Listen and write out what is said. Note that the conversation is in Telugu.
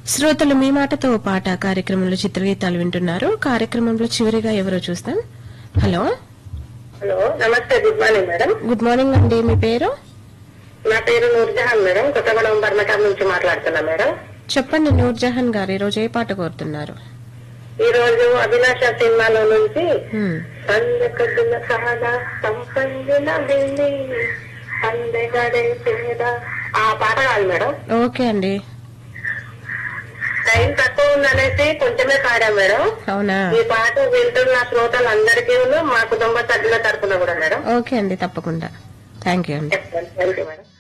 శ్రోతలు మీ మాటతో ఓ పాట కార్యక్రమంలో చిత్రగీతాలు వింటున్నారు కార్యక్రమంలో చివరిగా ఎవరో చూస్తాం హలో హలో నమస్తే good morning madam good morning అండి మీ పేరు నా పేరు నూర్జహాన్ మేడం కొత్తగూడెం బర్మటాం నుంచి మాట్లాడుతున్నా మేడం చెప్పండి నూర్జహాన్ గారు ఈ రోజు ఏ పాట కోరుతున్నారు ఈ రోజు అభిలాష సినిమాలో నుంచి హ్మ్. సందకద్దుల సహన సంపంగిన వెళ్ళి అందగడే పేద ఆ పాట కాదు మేడం ఓకే అండి టైం తక్కువ ఉందనేసి కొంచెమే పాడాం మేడం అవునా ఈ పాట వింటున్న శ్రోతలందరికీ ఉన్న మా కుటుంబ సభ్యుల తరపున కూడా మేడం ఓకే అండి తప్పకుండా థ్యాంక్ యూ అండి చెప్తాను థ్యాంక్ యూ మేడం